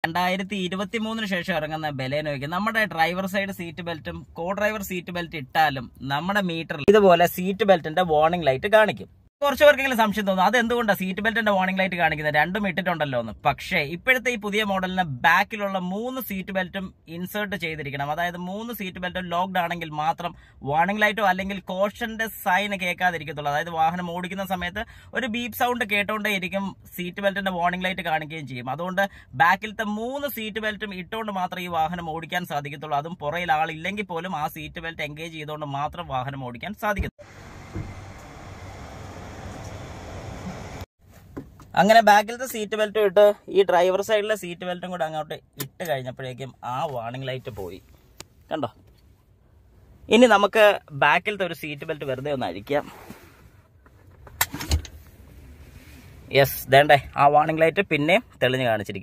രണ്ടായിരത്തി ഇരുപത്തി മൂന്നിന് ശേഷം ഇറങ്ങുന്ന ബലേനോയ്ക്ക് നമ്മുടെ ഡ്രൈവർ സൈഡ് സീറ്റ് ബെൽറ്റും കോ ഡ്രൈവർ സീറ്റ് ബെൽറ്റ് ഇട്ടാലും നമ്മുടെ മീറ്ററിൽ ഇതുപോലെ സീറ്റ് ബെൽറ്റിന്റെ വാർണിംഗ് ലൈറ്റ് കാണിക്കും കുറച്ച് പേർക്കെങ്കിലും സംശയം തോന്നും അത് എന്തുകൊണ്ടാണ് സീറ്റ് ബെൽറ്റിന്റെ വാർണിംഗ് ലൈറ്റ് കാണിക്കുന്നത് രണ്ടും ഇട്ടിട്ടുണ്ടല്ലോ എന്ന് പക്ഷേ ഇപ്പോഴത്തെ ഈ പുതിയ മോഡലിന് ബാക്കിലുള്ള മൂന്ന് സീറ്റ് ബെൽറ്റും ഇൻസേർട്ട് ചെയ്തിരിക്കണം അതായത് മൂന്ന് സീറ്റ് ബെൽറ്റും ലോക്ക്ഡ് ആണെങ്കിൽ മാത്രം വാർണിംഗ് ലൈറ്റോ അല്ലെങ്കിൽ കോഷന്റെ സൈൻ കേൾക്കാതിരിക്കത്തുള്ളൂ അതായത് വാഹനം ഓടിക്കുന്ന സമയത്ത് ഒരു ബീപ്പ് സൗണ്ട് കേട്ടോണ്ടേ ഇരിക്കും സീറ്റ് ബെൽറ്റിന്റെ വാർണിംഗ് ലൈറ്റ് കാണിക്കുകയും ചെയ്യും അതുകൊണ്ട് ബാക്കിലത്തെ മൂന്ന് സീറ്റ് ബെൽറ്റും ഇട്ടുകൊണ്ട് മാത്രമേ ഈ വാഹനം ഓടിക്കാൻ സാധിക്കത്തുള്ളൂ അതും പുറയിൽ ആളില്ലെങ്കിൽ പോലും ആ സീറ്റ് ബെൽറ്റ് എൻഗേജ് ചെയ്തുകൊണ്ട് മാത്രം വാഹനം ഓടിക്കാൻ സാധിക്കും അങ്ങനെ ബാക്കിലത്തെ സീറ്റ് ബെൽറ്റും ഇട്ട് ഈ ഡ്രൈവർ സൈഡിലെ സീറ്റ് ബെൽറ്റും കൂടെ അങ്ങോട്ട് ഇട്ട് കഴിഞ്ഞപ്പോഴേക്കും ആ വാർണിംഗ് ലൈറ്റ് പോയി കണ്ടോ ഇനി നമുക്ക് ബാക്കിലത്തെ ഒരു സീറ്റ് ബെൽറ്റ് വെറുതെ ഒന്ന് അഴിക്കാം യെസ് വേണ്ടേ ആ വാർണിംഗ് ലൈറ്റ് പിന്നെയും തെളിഞ്ഞ് കാണിച്ചിരിക്കും